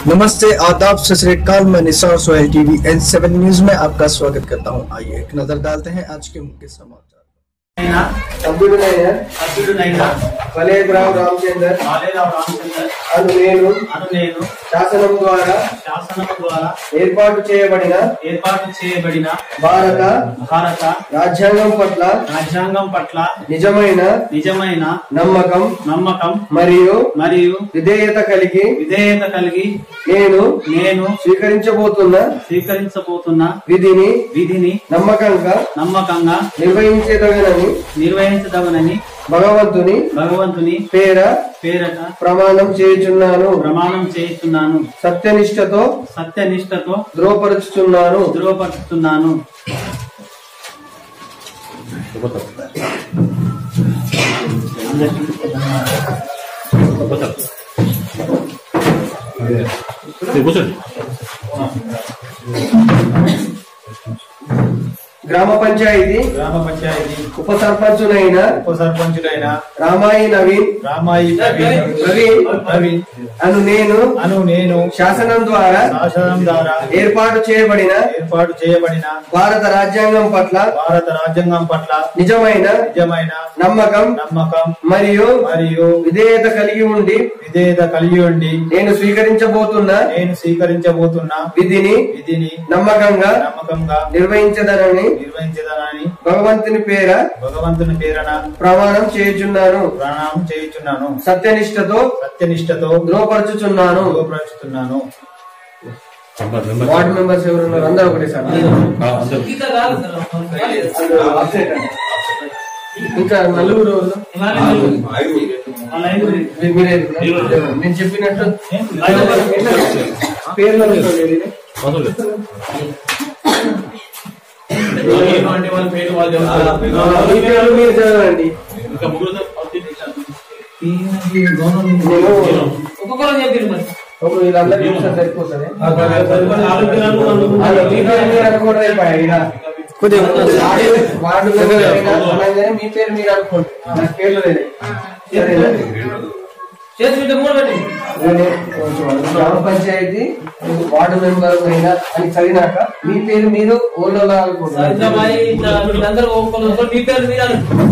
नमस्ते आदाब सत श्रीकाल मैं Nisar Sohail TV N seven news में आपका स्वागत करता हूं आइए एक नजर डालते हैं आज के मुख्य समाचार అయినా సభ్యుడినైన అర్జునుడైన ఫలేగ్రామ్ రామచందర్ బాలేరావు రామచందర్ అను నేను అను నేను శాసనం ద్వారా శాసనం ద్వారా ఏర్పాటు చేయబడిన ఏర్పాటు చేయబడిన భారత భారత రాజ్యాంగం పట్ల రాజ్యాంగం పట్ల నిజమైన నిజమైన నమ్మకం నమ్మకం మరియు మరియు విధేయత కలిగి విధేయత కలిగి నేను నేను స్వీకరించబోతున్న స్వీకరించబోతున్న విధిని విధిని నమ్మకంగా నమ్మకంగా నిర్వహించేదగనని నిర్వహించదగనని భగవంతుని భగవంతుని పేర పేరట ప్రమాణం చేయుచున్నాను ప్రమాణం చేస్తున్నాను సత్యనిష్టతో సత్యనిష్టతో ధృవపరుచుచున్నాను ధృవపరుస్తున్నాను గ్రామ పంచాయతీ గ్రామ పంచాయతీ ఉప సర్పంచునైన ఉప సర్పంచుడైన రామాయి నవీన్ రామాయి ప్రవీణ్ నవీన్ ప్రవీణ్ అను నేను అను నేను శాసనం ద్వారా శాసనం ద్వారా ఏర్పాటు చేయబడిన ఏర్పాటు చేయబడిన భారత రాజ్యాంగం పట్ల భారత రాజ్యాంగం పట్ల నిజమైన నిజమైన నమ్మకం నమ్మకం మరియు మరియు విధేయత కలిగి ఉండి విధేయత కలిగి ఉండి నేను స్వీకరించబోతున్న నేను స్వీకరించబోతున్న విధిని విధిని నమ్మకంగా నమ్మకంగా నిర్వహించదనని నిర్వహించదనని భగవంతుని పేర భగవంతుని పేరన ప్రమాణం చేయుచున్నాను ప్రాణం చేయుచున్నాను సత్యనిష్టతో సత్యనిష్టతో ధృవపరచుచున్నాను గోపరచుతున్నాను వార్డు మెంబర్స్ ఎవరున్నారు అందరూ ఒకటే సార్ ఇంకా నలుగురు ఎవరు? మీ- మీరే ఎవరు? నేను చెప్పినట్టు పేర్లు అనుకోలేదు ఇది. ఆ, మీ పేర్లు మీరు చదవండి నేను ఒక్కొక్కరు చెప్పారు మరి ఒక వీళ్ళందరికీ ఒకసారి సరిపోతుంది నాలుగు పిల్లలు, నాలుగు అలా మీ పేరు మీరు అనుకోవడం అయిపోయాయి ఇక. వార్డు- వార్డు మెంబర్ అయినా అనగానే మీ పేరు మీరు అనుకోండి నా పేర్లు లేదు సరేనా చేతి మీద మూడు పెట్టి నేను కొంచెం గ్రామ పంచాయతీ వార్డు మెంబర్ అయినా అని చదివినాక మీ పేరు మీరు ఓళ్ళ అనుకోండి సరితమాయి వీళ్ళందరూ ఒక్కొక్కరు ఒక్కొక్కరు మీ పేరు మీద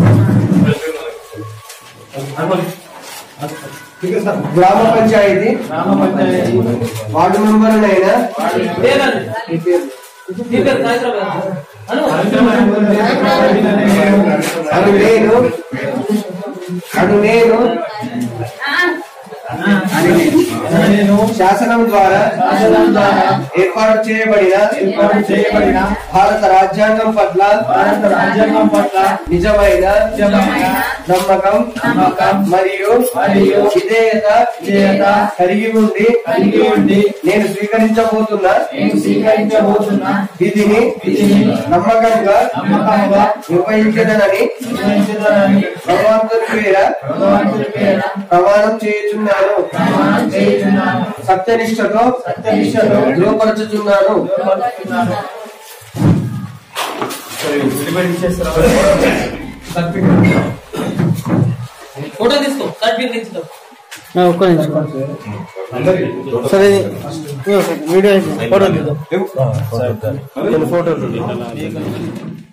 గ్రామ పంచాయతీ గ్రామ పంచాయతీ వార్డు మెంబర్ అయినా పేరండి మీ పేరు మీ పేరు హైదరాబాద్ అను అను నేను అను నేను నేను శాసనం ద్వారా శాసనం ద్వారా ఏర్పాటు చేయబడిన ఏర్పాటు చేయబడిన భారత రాజ్యాంగం పట్ల భారత రాజ్యాంగం పట్ల నిజమైన నిజమైన నమ్మకం నమ్మకం మరియు మరియు విధేయత విధేయత కలిగి ఉండి కలిగి ఉండి నేను స్వీకరించబోతున్న నేను స్వీకరించబోతున్న విధిని విధిని నమ్మకంగా నమ్మకంగా నిర్వహించదనని నిర్వహించదనని భగవంతుని పేర భగవంతుని పేర ప్రమాణం చేయుచున్నాను ప్రమాణం చేయుచున్నాను సత్యనిష్టతో సత్యనిష్టతో ధృవపరచుచున్నాను ధృవపరుచున్నాను. ఫోటో తీసుకో సర్టిఫికేట్ తీసుకో ఒక్క నిమిషం సరే వీడియో ఫోటో తీద్దాం ఫోటో